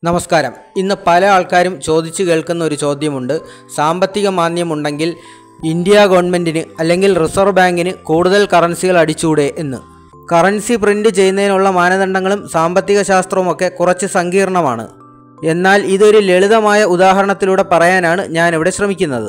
നമസ്കാരം ഇന്ന് പല ആൾക്കാരും ചോദിച്ചു കേൾക്കുന്ന ഒരു ചോദ്യമുണ്ട് സാമ്പത്തിക മാന്ദ്യമുണ്ടെങ്കിൽ ഇന്ത്യ ഗവൺമെൻറ്റിന് അല്ലെങ്കിൽ റിസർവ് ബാങ്കിന് കൂടുതൽ കറൻസികൾ അടിച്ചുകൂടെ എന്ന് കറൻസി പ്രിൻ്റ് ചെയ്യുന്നതിനുള്ള മാനദണ്ഡങ്ങളും സാമ്പത്തിക ശാസ്ത്രവുമൊക്കെ കുറച്ച് സങ്കീർണമാണ് എന്നാൽ ഇതൊരു ലളിതമായ ഉദാഹരണത്തിലൂടെ പറയാനാണ് ഞാനിവിടെ ശ്രമിക്കുന്നത്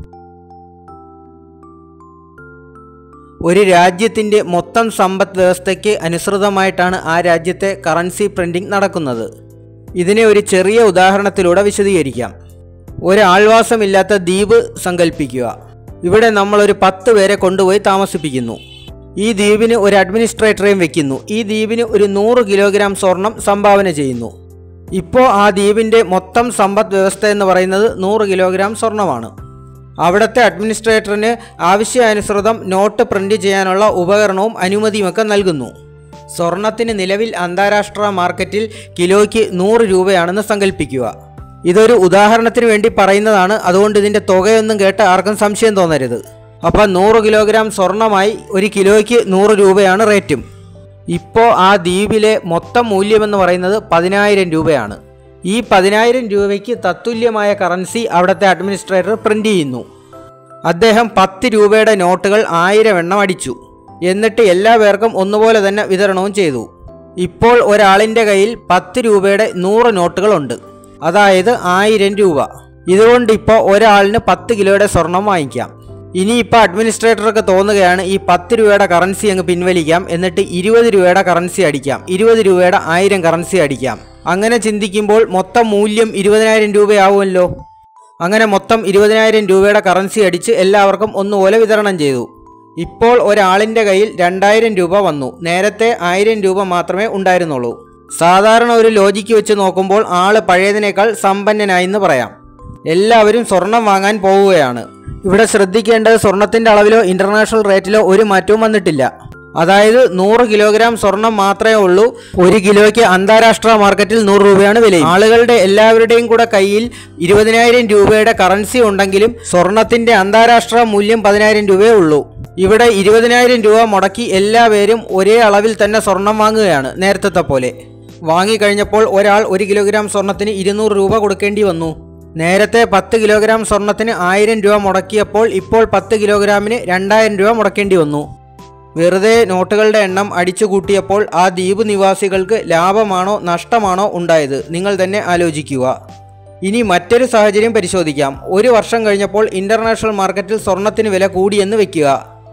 ഒരു രാജ്യത്തിൻ്റെ മൊത്തം സമ്പദ് വ്യവസ്ഥയ്ക്ക് അനുസൃതമായിട്ടാണ് ആ രാജ്യത്തെ കറൻസി പ്രിൻറ്റിംഗ് നടക്കുന്നത് ഇതിനെ ഒരു ചെറിയ ഉദാഹരണത്തിലൂടെ വിശദീകരിക്കാം ഒരു ആൾവാസമില്ലാത്ത ദ്വീപ് സങ്കല്പിക്കുക ഇവിടെ നമ്മൾ ഒരു പത്ത് പേരെ കൊണ്ടുപോയി താമസിപ്പിക്കുന്നു ഈ ദ്വീപിന് ഒരു അഡ്മിനിസ്ട്രേറ്ററെയും വെക്കുന്നു ഈ ദ്വീപിന് ഒരു നൂറ് കിലോഗ്രാം സ്വർണം സംഭാവന ചെയ്യുന്നു ഇപ്പോൾ ആ ദ്വീപിൻ്റെ മൊത്തം സമ്പദ് വ്യവസ്ഥ എന്ന് പറയുന്നത് നൂറ് കിലോഗ്രാം സ്വർണമാണ് അവിടുത്തെ അഡ്മിനിസ്ട്രേറ്ററിന് ആവശ്യാനുസൃതം നോട്ട് പ്രിന്റ് ചെയ്യാനുള്ള ഉപകരണവും അനുമതിയുമൊക്കെ നൽകുന്നു സ്വർണത്തിന് നിലവിൽ അന്താരാഷ്ട്ര മാർക്കറ്റിൽ കിലോയ്ക്ക് നൂറ് രൂപയാണെന്ന് സങ്കല്പിക്കുക ഇതൊരു ഉദാഹരണത്തിന് വേണ്ടി പറയുന്നതാണ് അതുകൊണ്ട് ഇതിൻ്റെ തുകയൊന്നും കേട്ട് ആർക്കും സംശയം തോന്നരുത് അപ്പോൾ നൂറ് കിലോഗ്രാം സ്വർണമായി ഒരു കിലോയ്ക്ക് നൂറ് രൂപയാണ് റേറ്റും ഇപ്പോൾ ആ ദ്വീപിലെ മൊത്തം മൂല്യമെന്ന് പറയുന്നത് പതിനായിരം രൂപയാണ് ഈ പതിനായിരം രൂപയ്ക്ക് തത്തുല്യമായ കറൻസി അവിടുത്തെ അഡ്മിനിസ്ട്രേറ്റർ പ്രിന്റ് ചെയ്യുന്നു അദ്ദേഹം പത്ത് രൂപയുടെ നോട്ടുകൾ ആയിരം എണ്ണം അടിച്ചു എന്നിട്ട് എല്ലാ പേർക്കും ഒന്നുപോലെ തന്നെ വിതരണവും ചെയ്തു ഇപ്പോൾ ഒരാളിൻ്റെ കയ്യിൽ പത്ത് രൂപയുടെ നൂറ് നോട്ടുകളുണ്ട് അതായത് ആയിരം രൂപ ഇതുകൊണ്ട് ഇപ്പോൾ ഒരാളിന് പത്ത് കിലോയുടെ സ്വർണം വാങ്ങിക്കാം ഇനിയിപ്പോൾ അഡ്മിനിസ്ട്രേറ്റർക്ക് തോന്നുകയാണ് ഈ പത്ത് രൂപയുടെ കറൻസി അങ്ങ് പിൻവലിക്കാം എന്നിട്ട് ഇരുപത് രൂപയുടെ കറൻസി അടിക്കാം ഇരുപത് രൂപയുടെ ആയിരം കറൻസി അടിക്കാം അങ്ങനെ ചിന്തിക്കുമ്പോൾ മൊത്തം മൂല്യം ഇരുപതിനായിരം രൂപയാവുമല്ലോ അങ്ങനെ മൊത്തം ഇരുപതിനായിരം രൂപയുടെ കറൻസി അടിച്ച് എല്ലാവർക്കും ഒന്നുപോലെ വിതരണം ചെയ്തു ഇപ്പോൾ ഒരാളിൻ്റെ കയ്യിൽ രണ്ടായിരം രൂപ വന്നു നേരത്തെ ആയിരം രൂപ മാത്രമേ ഉണ്ടായിരുന്നുള്ളൂ സാധാരണ ഒരു ലോജിക്ക് വെച്ച് നോക്കുമ്പോൾ ആള് പഴയതിനേക്കാൾ സമ്പന്നനായെന്ന് പറയാം എല്ലാവരും സ്വർണം വാങ്ങാൻ പോവുകയാണ് ഇവിടെ ശ്രദ്ധിക്കേണ്ടത് സ്വർണത്തിൻ്റെ അളവിലോ ഇൻ്റർനാഷണൽ റേറ്റിലോ ഒരു മാറ്റവും വന്നിട്ടില്ല അതായത് നൂറ് കിലോഗ്രാം സ്വർണം മാത്രമേ ഉള്ളൂ ഒരു കിലോയ്ക്ക് അന്താരാഷ്ട്ര മാർക്കറ്റിൽ നൂറ് രൂപയാണ് വില ആളുകളുടെ എല്ലാവരുടെയും കൂടെ കയ്യിൽ ഇരുപതിനായിരം രൂപയുടെ കറൻസി ഉണ്ടെങ്കിലും സ്വർണത്തിന്റെ അന്താരാഷ്ട്ര മൂല്യം പതിനായിരം രൂപയേ ഉള്ളൂ ഇവിടെ ഇരുപതിനായിരം രൂപ മുടക്കി എല്ലാവരും ഒരേ അളവിൽ തന്നെ സ്വർണം വാങ്ങുകയാണ് നേരത്തെ പോലെ വാങ്ങിക്കഴിഞ്ഞപ്പോൾ ഒരാൾ ഒരു കിലോഗ്രാം സ്വർണത്തിന് ഇരുന്നൂറ് രൂപ കൊടുക്കേണ്ടി വന്നു നേരത്തെ പത്ത് കിലോഗ്രാം സ്വർണത്തിന് ആയിരം രൂപ മുടക്കിയപ്പോൾ ഇപ്പോൾ പത്ത് കിലോഗ്രാമിന് രണ്ടായിരം രൂപ മുടക്കേണ്ടി വന്നു വെറുതെ നോട്ടുകളുടെ എണ്ണം അടിച്ചു കൂട്ടിയപ്പോൾ ആ ദ്വീപ് നിവാസികൾക്ക് ലാഭമാണോ നഷ്ടമാണോ ഉണ്ടായത് നിങ്ങൾ തന്നെ ആലോചിക്കുക ഇനി മറ്റൊരു സാഹചര്യം പരിശോധിക്കാം ഒരു വർഷം കഴിഞ്ഞപ്പോൾ ഇൻ്റർനാഷണൽ മാർക്കറ്റിൽ സ്വർണത്തിന് വില കൂടിയെന്ന് വെക്കുക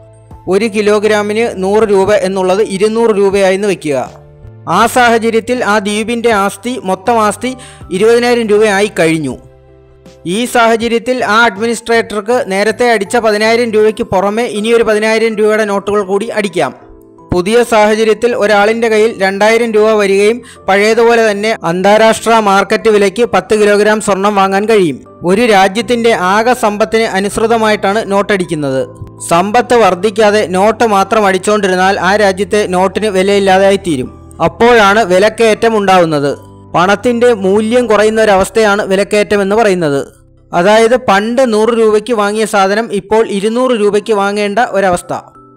ഒരു കിലോഗ്രാമിന് നൂറ് രൂപ എന്നുള്ളത് ഇരുന്നൂറ് രൂപയായെന്ന് വെക്കുക ആ സാഹചര്യത്തിൽ ആ ദ്വീപിൻ്റെ ആസ്തി മൊത്തം ആസ്തി ഇരുപതിനായിരം രൂപയായി കഴിഞ്ഞു ഈ സാഹചര്യത്തിൽ ആ അഡ്മിനിസ്ട്രേറ്റർക്ക് നേരത്തെ അടിച്ച പതിനായിരം രൂപയ്ക്ക് പുറമെ ഇനിയൊരു പതിനായിരം രൂപയുടെ നോട്ടുകൾ കൂടി അടിക്കാം പുതിയ സാഹചര്യത്തിൽ ഒരാളിൻ്റെ കയ്യിൽ രണ്ടായിരം രൂപ വരികയും പഴയതുപോലെ തന്നെ അന്താരാഷ്ട്ര മാർക്കറ്റ് വിലയ്ക്ക് പത്ത് കിലോഗ്രാം സ്വർണം വാങ്ങാൻ കഴിയും ഒരു രാജ്യത്തിൻ്റെ ആകെ സമ്പത്തിന് അനുസൃതമായിട്ടാണ് നോട്ടടിക്കുന്നത് സമ്പത്ത് വർദ്ധിക്കാതെ നോട്ട് മാത്രം അടിച്ചുകൊണ്ടിരുന്നാൽ ആ രാജ്യത്തെ നോട്ടിന് വിലയില്ലാതായി തീരും അപ്പോഴാണ് വിലക്കയറ്റം ഉണ്ടാവുന്നത് പണത്തിൻ്റെ മൂല്യം കുറയുന്ന ഒരവസ്ഥയാണ് വിലക്കയറ്റം എന്ന് പറയുന്നത് അതായത് പണ്ട് നൂറ് രൂപയ്ക്ക് വാങ്ങിയ സാധനം ഇപ്പോൾ ഇരുന്നൂറ് രൂപയ്ക്ക് വാങ്ങേണ്ട ഒരവസ്ഥ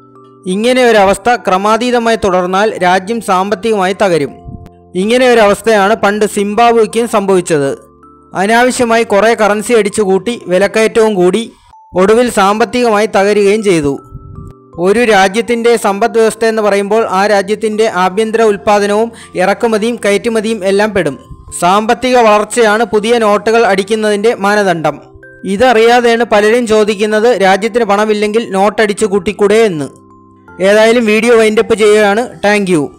ഇങ്ങനെ ഒരവസ്ഥ ക്രമാതീതമായി തുടർന്നാൽ രാജ്യം സാമ്പത്തികമായി തകരും ഇങ്ങനെ ഒരവസ്ഥയാണ് പണ്ട് സിംബാബ്വയ്ക്കും സംഭവിച്ചത് അനാവശ്യമായി കുറേ കറൻസി അടിച്ചു കൂട്ടി വിലക്കയറ്റവും കൂടി ഒടുവിൽ സാമ്പത്തികമായി തകരുകയും ചെയ്തു ഒരു രാജ്യത്തിൻ്റെ സമ്പദ് വ്യവസ്ഥ എന്ന് പറയുമ്പോൾ ആ രാജ്യത്തിൻ്റെ ആഭ്യന്തര ഉൽപ്പാദനവും ഇറക്കുമതിയും കയറ്റുമതിയും എല്ലാം പെടും സാമ്പത്തിക വളർച്ചയാണ് പുതിയ നോട്ടുകൾ അടിക്കുന്നതിൻ്റെ മാനദണ്ഡം ഇതറിയാതെയാണ് പലരും ചോദിക്കുന്നത് രാജ്യത്തിന് പണമില്ലെങ്കിൽ നോട്ടടിച്ചു കൂട്ടിക്കൂടെ എന്ന് ഏതായാലും വീഡിയോ വൈൻഡപ്പ് ചെയ്യുകയാണ് താങ്ക്